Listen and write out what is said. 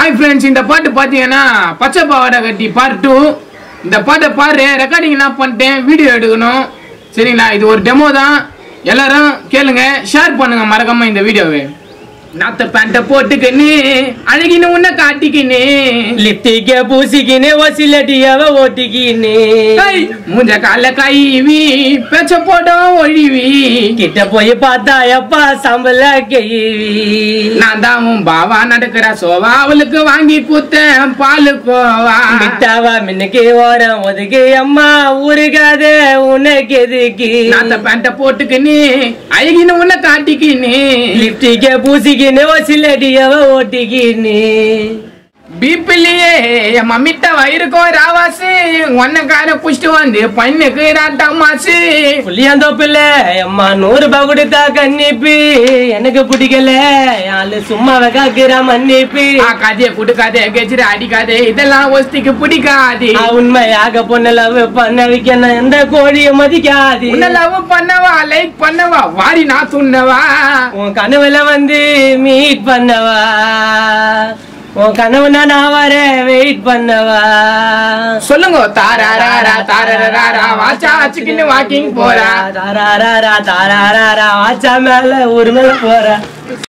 hi friends இந்த பாட்டு பார்த்தீங்கன்னா பச்சை பாவாடை கட்டி பார்ட் டூ இந்த பாட்டை பாரு ரெக்கார்டிங் என்ன பண்ணிட்டேன் வீடியோ எடுக்கணும் சரிங்களா இது ஒரு டெமோ தான் எல்லாரும் கேளுங்க ஷேர் பண்ணுங்க மறக்காம இந்த வீடியோவை நாத்த பேண்ட்டை போட்டுக்கின்னு அழகின்னு உன்னை காட்டிக்கின்னு லிப்டிக்க பூசிக்கினே வசிலடியாவ ஓட்டிக்கினே ஏய், மூஞ்ச கால கைவி பேச்ச போட்டோம் ஒழிவி கிட்ட போய் பார்த்தா எப்பா சம்பள கேவி நான் தான் உன் பாவா நடக்கிற சோவா அவளுக்கு வாங்கி கூத்தேன் பாலு கோவா மிட்டாவா மின்னுக்கு ஓரம் ஒதுக்கு அம்மா ஊருகாத உனக்கு எதுக்கு நாத்த பேண்ட்டை போட்டுக்கின்னு அழகின்னு உன்னை காட்டிக்கின்னு லிப்டிக்க பூசிக்கினே வசிலடியாவ ஓட்டிக்கினே பீப்பிலேயே என் மம்மிட்ட வயிறுக்கும் ராவாசு ஒன்னக்கார புஷ்டு வந்து பண்ணுக்கு ராட்டமாசு புளியாந்தோப்பில்ல அம்மா நூறு ரூபாய் கொடுத்தா கன்னிப்பு எனக்கு பிடிக்கல ஆளு சும்மா காக்குறா மன்னிப்பு கதைய குடுக்காதே கெஜிர அடிக்காதே இதெல்லாம் ஒஸ்திக்கு பிடிக்காது ஆ, உண்மையாக பொண்ணு லவ் பண்ண வைக்கணும் எந்த கோழியும் மதிக்காது உன்னை லவ் பண்ணவா லைக் பண்ணவா வாரி நான் துண்ணவா உன் கனவுல வந்து மீட் பண்ணவா உன் கனவுனா நான் வரேன் வெயிட் பண்ணவா சொல்லுங்க தாராரா தாராரா வாச்சா வச்சுக்கின்னு வாக்கிங் போறா தாராரா தாராரா வாச்சா மேல ஒரு மேல போற